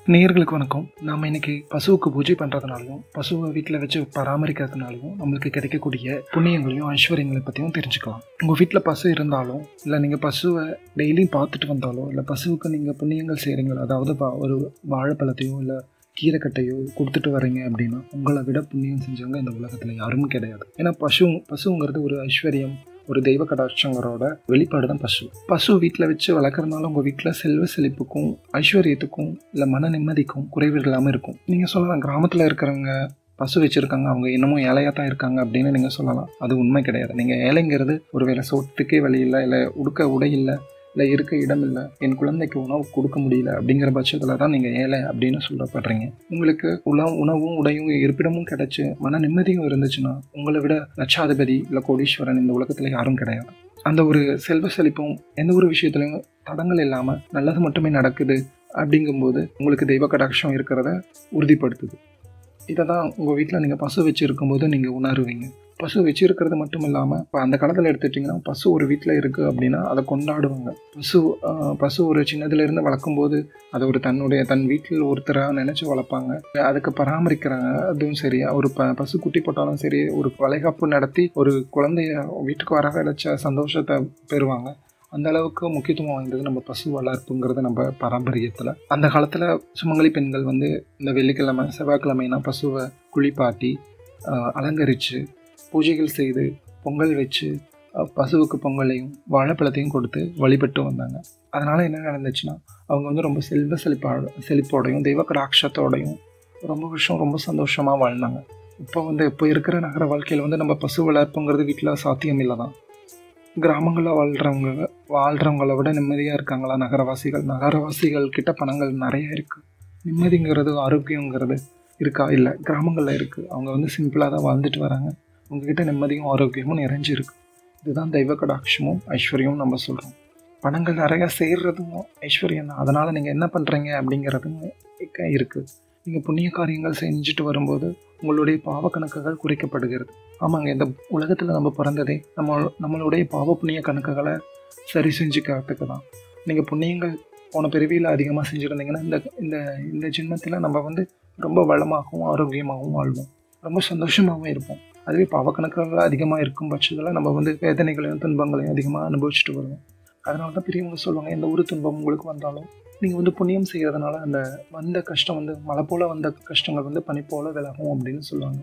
நேயர்களுக்கு வணக்கம் நாம் இன்னைக்கு பசுவுக்கு பூஜை பண்ணுறதுனாலையும் பசுவை வீட்டில் வச்சு பராமரிக்கிறதுனாலையும் நம்மளுக்கு கிடைக்கக்கூடிய புண்ணியங்களையும் ஐஸ்வர்யங்களை பற்றியும் தெரிஞ்சுக்கலாம் உங்கள் வீட்டில் பசு இருந்தாலும் இல்லை நீங்கள் பசுவை டெய்லியும் பார்த்துட்டு வந்தாலோ இல்லை பசுவுக்கு நீங்கள் புண்ணியங்கள் செய்கிறீங்களோ அதாவது வா- ஒரு வாழைப்பழத்தையோ இல்லை கீரைக்கட்டையோ கொடுத்துட்டு வரீங்க அப்படின்னா உங்களை விட புண்ணியம் செஞ்சவங்க இந்த உலகத்தில் யாரும் கிடையாது ஏன்னா பசு பசுங்கிறது ஒரு ஐஸ்வர்யம் ஒரு தெய்வ கடாட்சங்களோட வெளிப்பாடு தான் பசு பசு வீட்டில் வச்சு வளர்க்குறதுனால உங்கள் வீட்டில் செல்வ செழிப்புக்கும் ஐஸ்வர்யத்துக்கும் இல்லை மன நிம்மதிக்கும் குறைவு இல்லாமல் இருக்கும் நீங்கள் சொல்லலாம் கிராமத்தில் இருக்கிறவங்க பசு வச்சுருக்காங்க அவங்க இன்னமும் ஏழையாக தான் இருக்காங்க அப்படின்னு நீங்கள் சொல்லலாம் அது உண்மை கிடையாது நீங்கள் ஏழைங்கிறது ஒருவேளை சோத்துக்கே வழி இல்லை இல்லை உடுக்க உடை இல்லை இல்லை இருக்க இடம் இல்லை என் குழந்தைக்கு உணவு கொடுக்க முடியல அப்படிங்கிற பட்சத்தில் தான் நீங்கள் ஏழை அப்படின்னு சொல்லப்படுறீங்க உங்களுக்கு உணவு உணவும் உடையும் இருப்பிடமும் கிடைச்சு மன நிம்மதியும் இருந்துச்சுன்னா உங்களை விட லட்சாதிபதி இல்லை கோடீஸ்வரன் இந்த உலகத்தில் யாரும் கிடையாது அந்த ஒரு செல்வ செழிப்பும் எந்த ஒரு விஷயத்துலையும் தடங்கள் இல்லாமல் நல்லது மட்டுமே நடக்குது அப்படிங்கும்போது உங்களுக்கு தெய்வ கடாட்சம் இருக்கிறத உறுதிப்படுத்துது இதை தான் உங்கள் வீட்டில் நீங்கள் பசு வச்சு இருக்கும்போது நீங்கள் உணருவீங்க பசு வச்சிருக்கிறது மட்டும் இல்லாமல் இப்போ அந்த காலத்தில் எடுத்துட்டிங்கன்னா பசு ஒரு வீட்டில் இருக்குது அப்படின்னா அதை கொண்டாடுவாங்க பசு ஆஹ், பசு ஒரு சின்னதுலேருந்து வளர்க்கும்போது அதை ஒரு தன்னுடைய தன் வீட்டில் ஒருத்தராக நினச்சி வளர்ப்பாங்க அதுக்கு பராமரிக்கிறாங்க அதுவும் சரி ஒரு ப பசு குட்டி போட்டாலும் சரி ஒரு வளைகாப்பு நடத்தி ஒரு குழந்தைய வீட்டுக்கு வர வச்ச சந்தோஷத்தை பெறுவாங்க அந்த அளவுக்கு முக்கியத்துவம் வாய்ந்தது நம்ம பசு வளர்ப்புங்கிறது நம்ம பாரம்பரியத்தில் அந்த காலத்தில் சுமங்கலி பெண்கள் வந்து இந்த வெள்ளிக்கிழமை செவ்வாய்க்கிழமைனா பசுவை குளிப்பாட்டி ஆஹ், அலங்கரித்து பூஜைகள் செய்து பொங்கல் வச்சு அஹ், பசுவுக்கு பொங்கலையும் வாழைப்பழத்தையும் கொடுத்து வழிபட்டு வந்தாங்க அதனால் என்ன நடந்துச்சுன்னா அவங்க வந்து ரொம்ப செல்வ செழிப்பா செழிப்போடையும் தெய்வ கடாட்சத்தோடையும் ரொம்ப வருஷம் ரொம்ப சந்தோஷமாக வாழ்ந்தாங்க இப்போ வந்து இப்போ இருக்கிற நகர வாழ்க்கையில் வந்து நம்ம பசு வளர்ப்புங்கிறது வீட்டில் சாத்தியம் இல்லை தான் கிராமங்களில் வாழ்கிறவங்க வாழ்கிறவங்கள விட நிம்மதியாக இருக்காங்களா நகரவாசிகள் நகரவாசிகள் கிட்ட பணங்கள் நிறைய இருக்குது நிம்மதிங்கிறது ஆரோக்கியங்கிறது இருக்கா இல்லை கிராமங்களில் இருக்குது அவங்க வந்து சிம்பிளாக தான் வாழ்ந்துட்டு வராங்க உங்ககிட்ட நிம்மதியும் ஆரோக்கியமும் நிறைஞ்சிருக்கு இதுதான் தெய்வ கடாட்சமும் ஐஸ்வர்யமும் நம்ம சொல்கிறோம் பணங்கள் நிறையா சேர்றதும் ஐஸ்வர்யம் தான் அதனால் நீங்கள் என்ன பண்ணுறீங்க அப்படிங்கிறதும் இக்க- இருக்குது நீங்கள் புண்ணிய காரியங்கள் செஞ்சுட்டு வரும்போது உங்களுடைய பாவ கணக்குகள் குறைக்கப்படுகிறது ஆமாங்க இந்த உலகத்தில் நம்ம பிறந்ததே நம்ம நம்மளுடைய பாவ புண்ணிய கணக்குகளை சரி செஞ்சுக்கிறதுக்கு தான் நீங்கள் புண்ணியங்கள் போன பிறவியில் அதிகமாக செஞ்சுருந்தீங்கன்னா இந்த இந்த இந்த ஜென்மத்தில் நம்ம வந்து ரொம்ப வளமாகவும் ஆரோக்கியமாகவும் வாழ்வோம் ரொம்ப சந்தோஷமாகவும் இருப்போம் அதுவே பாவக்கணக்குகள் அதிகமாக இருக்கும் பட்சத்தில் நம்ம வந்து வேதனைகளையும் துன்பங்களையும் அதிகமாக அனுபவிச்சுட்டு வருவோம் அதனால தான் பெரியவங்க சொல்லுவாங்க எந்த ஒரு துன்பம் உங்களுக்கு வந்தாலும் நீங்கள் வந்து புண்ணியம் செய்கிறதுனால அந்த வந்த கஷ்டம் வந்து மழை போல் வந்த கஷ்டங்கள் வந்து பனி போல் விலகும் அப்படின்னு சொல்லுவாங்க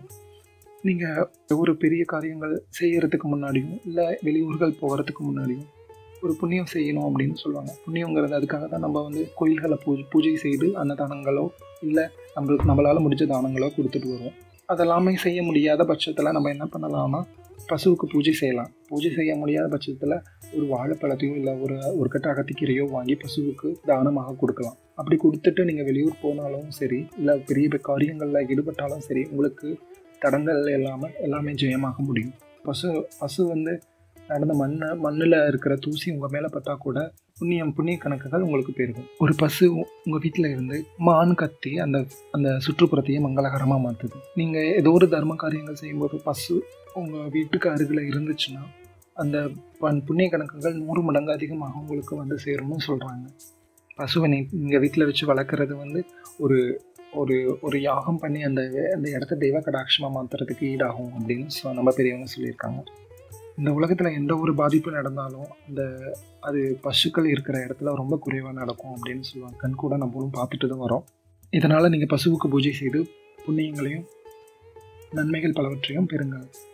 நீங்கள் ஒரு பெரிய காரியங்கள் செய்யறதுக்கு முன்னாடியும் இல்லை வெளியூர்கள் போகிறதுக்கு முன்னாடியும் ஒரு புண்ணியம் செய்யணும் அப்படின்னு சொல்லுவாங்க புண்ணியங்கிறது அதுக்காக தான் நம்ம வந்து கோயில்களை பூஜை பூஜை செய்து அன்னதானங்களோ இல்லை நம்மளுக்கு நம்மளால் முடிஞ்ச தானங்களோ கொடுத்துட்டு வருவோம் அதெல்லாமே செய்ய முடியாத பட்சத்தில் நம்ம என்ன பண்ணலாம்னா பசுவுக்கு பூஜை செய்யலாம் பூஜை செய்ய முடியாத பட்சத்தில் ஒரு வாழைப்பழத்தையோ இல்லை ஒரு ஒரு கட்ட அகத்திக்கீரையோ வாங்கி பசுவுக்கு தானமாக கொடுக்கலாம் அப்படி கொடுத்துட்டு நீங்கள் வெளியூர் போனாலும் சரி இல்லை பெரிய பெரிய காரியங்களில் ஈடுபட்டாலும் சரி உங்களுக்கு தடங்கள் இல்லாமல் எல்லாமே ஜெயமாக முடியும் பசு பசு வந்து நடந்த மண்ணை மண்ணில் இருக்கிற தூசி உங்கள் மேலே பட்டா கூட புண்ணியம் புண்ணிய கணக்குகள் உங்களுக்கு பெருகும் ஒரு பசு உங்கள் வீட்டில் இருந்து மான் கத்தி அந்த அந்த சுற்றுப்புறத்தையே மங்களகரமாக மாற்றுது நீங்கள் ஏதோ ஒரு தர்ம காரியங்கள் செய்யும்போது பசு உங்கள் வீட்டுக்கு அருகில் இருந்துச்சுன்னா அந்த பன் புண்ணிய கணக்குகள் நூறு மடங்கு அதிகமாக உங்களுக்கு வந்து சேரும்னு சொல்கிறாங்க பசுவை நீங்கள் வீட்டில் வச்சு வளர்க்குறது வந்து ஒரு ஒரு ஒரு யாகம் பண்ணி அந்த அந்த இடத்த தெய்வ கடாட்சமாக மாற்றுறதுக்கு ஈடாகும் அப்படின்னு சொ- நம்ம பெரியவங்க சொல்லியிருக்காங்க இந்த உலகத்தில் எந்த ஒரு பாதிப்பு நடந்தாலும் அந்த அது பசுக்கள் இருக்கிற இடத்துல ரொம்ப குறைவாக நடக்கும் அப்படின்னு சொல்லுவாங்க கண் கூட நம்மளும் பார்த்துட்டு தான் வரோம் இதனால் நீங்கள் பசுவுக்கு பூஜை செய்து புண்ணியங்களையும் நன்மைகள் பலவற்றையும் பெறுங்க